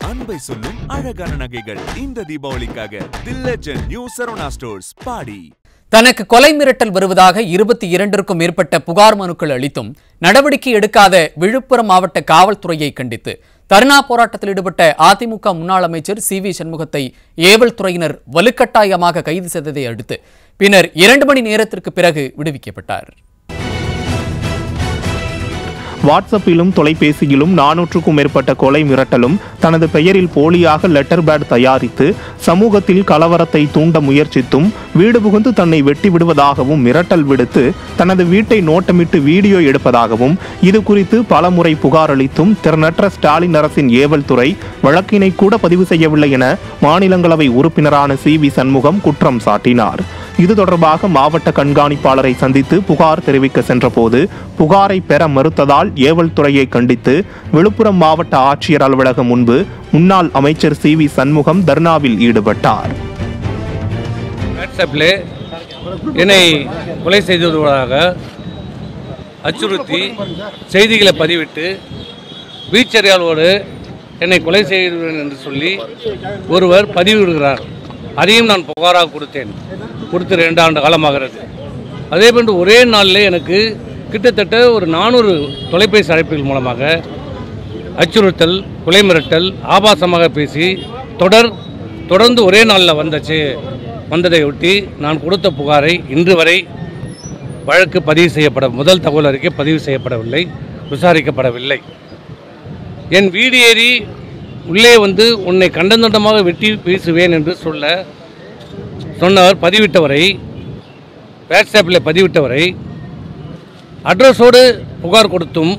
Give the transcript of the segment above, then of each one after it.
அன்பை சொல்லும் அழகான நகைகள் இந்த தீபாவளிக்காக the legend new Saravana stores பாடி தனக்கு கொலை மிரட்டல் வருவதாக இருபத்தி இரண்டிற்கும் மேற்பட்ட புகார் மனுக்கள் அளித்தும் நடவடிக்கை எடுக்காத விழுப்புரம் மாவட்ட காவல்துறையை கண்டித்து தர்ணா போராட்டத்தில் ஈடுபட்ட அதிமுக முன்னாள் அமைச்சர் சி வி சண்முகத்தை ஏவல் துறையினர் வலுக்கட்டாயமாக கைது செய்ததை அடுத்து பின்னர் இரண்டு மணி நேரத்திற்கு பிறகு விடுவிக்கப்பட்டார் வாட்ஸ்அப்பிலும் தொலைபேசியிலும் நானூற்றுக்கும் மேற்பட்ட கொலை மிரட்டலும் தனது பெயரில் போலியாக லெட்டர் பேட் தயாரித்து சமூகத்தில் கலவரத்தை தூண்ட முயற்சித்தும் வீடு புகுந்து தன்னை வெட்டி விடுவதாகவும் மிரட்டல் விடுத்து தனது வீட்டை நோட்டமிட்டு வீடியோ எடுப்பதாகவும் இது குறித்து பலமுறை புகார் அளித்தும் திறனற்ற ஸ்டாலின் அரசின் ஏவல் துறை வழக்கினை கூட பதிவு செய்யவில்லை என மாநிலங்களவை உறுப்பினரான சி வி சண்முகம் குற்றம் சாட்டினார் இது தொடர்பாக மாவட்ட கண்காணிப்பாளரை சந்தித்து புகார் தெரிவிக்க சென்றபோது புகாரை பெற மறுத்ததால் ஏவல் துறையை கண்டித்து விழுப்புரம் மாவட்ட ஆட்சியர் அலுவலகம் முன்பு முன்னாள் அமைச்சர் சி வி சண்முகம் தர்ணாவில் ஈடுபட்டார் வாட்ஸ்அப்பில் என்னை கொலை செய்ததாக அச்சுறுத்தி செய்திகளை பதிவிட்டு வீச்சறியாளோடு என்னை கொலை செய்கிறேன் என்று சொல்லி ஒருவர் பதிவிடுகிறார் அதையும் நான் புகாராக கொடுத்தேன் கொடுத்து ரெண்டு ஆண்டு காலமாகிறது அதே போன்று ஒரே நாளில் எனக்கு கிட்டத்தட்ட ஒரு நானூறு தொலைபேசி அழைப்புகள் மூலமாக அச்சுறுத்தல் கொலை மிரட்டல் ஆபாசமாக பேசி தொடர் தொடர்ந்து ஒரே நாளில் வந்துச்சு வந்ததை ஒட்டி நான் கொடுத்த புகாரை இன்று வரை வழக்கு பதிவு செய்யப்பட முதல் தகவல் அறிக்கை பதிவு செய்யப்படவில்லை விசாரிக்கப்படவில்லை என் வீடு ஏறி உள்ளே வந்து உன்னை கண்டந்தண்டமாக வெட்டி பேசுவேன் என்று சொல்ல சொன்னவர் பதிவிட்டவரை வாட்ஸ்அப்பில் பதிவிட்டவரை அட்ரஸோடு புகார் கொடுத்தும்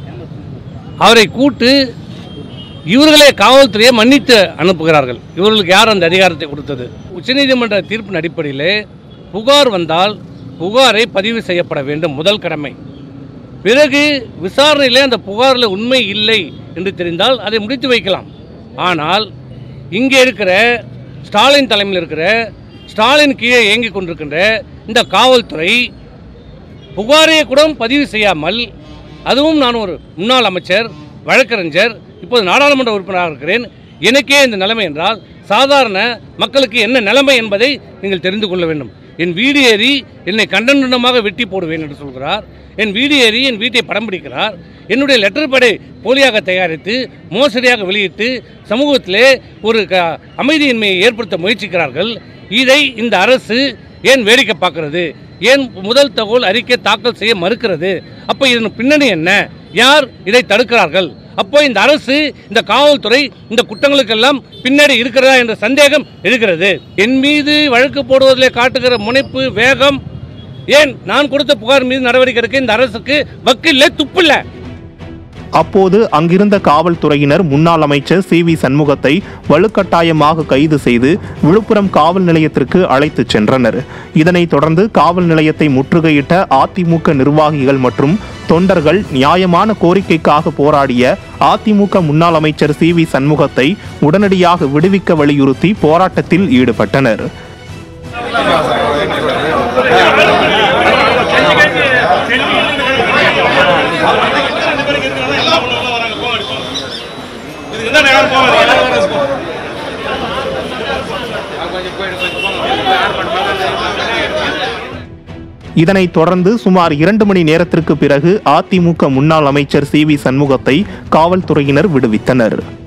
அவரை கூட்டு இவர்களே காவல்துறையை மன்னித்து அனுப்புகிறார்கள் இவர்களுக்கு யார் அந்த அதிகாரத்தை கொடுத்தது உச்சநீதிமன்ற தீர்ப்பின் அடிப்படையிலே புகார் வந்தால் புகாரை பதிவு செய்யப்பட வேண்டும் முதல் கடமை பிறகு விசாரணையிலே அந்த புகாரில் உண்மை இல்லை என்று தெரிந்தால் அதை முடித்து வைக்கலாம் ஆனால் இங்கே இருக்கிற ஸ்டாலின் தலைமையில் இருக்கிற ஸ்டாலின் கீழே இயங்கிக் கொண்டிருக்கின்ற இந்த காவல்துறை புகாரை கூட பதிவு செய்யாமல் அதுவும் நான் ஒரு முன்னாள் அமைச்சர் வழக்கறிஞர் இப்போது நாடாளுமன்ற உறுப்பினராக இருக்கிறேன் எனக்கே இந்த நிலைமை என்றால் சாதாரண மக்களுக்கு என்ன நிலைமை என்பதை நீங்கள் தெரிந்து கொள்ள வேண்டும் என் வீடு ஏறி என்னை கண்டனமாக வெட்டி போடுவேன் என்று சொல்கிறார் என் வீடு ஏறி என் வீட்டை படம் பிடிக்கிறார் என்னுடைய லெட்டர் படை போலியாக தயாரித்து மோசடியாக வெளியிட்டு சமூகத்திலே ஒரு க அமைதியின்மையை ஏற்படுத்த முயற்சிக்கிறார்கள் இதை இந்த அரசு ஏன் வேடிக்கை பார்க்கிறது ஏன் முதல் தகவல் அறிக்கை தாக்கல் செய்ய மறுக்கிறது அப்போ இதன் பின்னணி என்ன யார் இதை தடுக்கிறார்கள் அப்போ இந்த அரசு இந்த காவல்துறை இந்த குற்றங்களுக்கெல்லாம் பின்னாடி இருக்கிறதா என்ற சந்தேகம் இருக்கிறது என் மீது வழக்கு போடுவதிலே காட்டுகிற முனைப்பு வேகம் ஏன் நான் கொடுத்த புகார் மீது நடவடிக்கை எடுக்க இந்த அரசுக்கு வக்கில்ல துப்பில்ல அப்போது அங்கிருந்த காவல்துறையினர் முன்னாள் அமைச்சர் சி வி சண்முகத்தை வலுக்கட்டாயமாக கைது செய்து விழுப்புரம் காவல் நிலையத்திற்கு அழைத்துச் சென்றனர் இதனைத் தொடர்ந்து காவல் நிலையத்தை முற்றுகையிட்ட அதிமுக நிர்வாகிகள் மற்றும் தொண்டர்கள் நியாயமான கோரிக்கைக்காக போராடிய அதிமுக முன்னாள் அமைச்சர் சி வி சண்முகத்தை உடனடியாக விடுவிக்க வலியுறுத்தி போராட்டத்தில் ஈடுபட்டனர் இதனைத் தொடர்ந்து சுமார் இரண்டு மணி நேரத்திற்கு பிறகு அதிமுக முன்னாள் அமைச்சர் சி வி சண்முகத்தை காவல்துறையினர் விடுவித்தனர்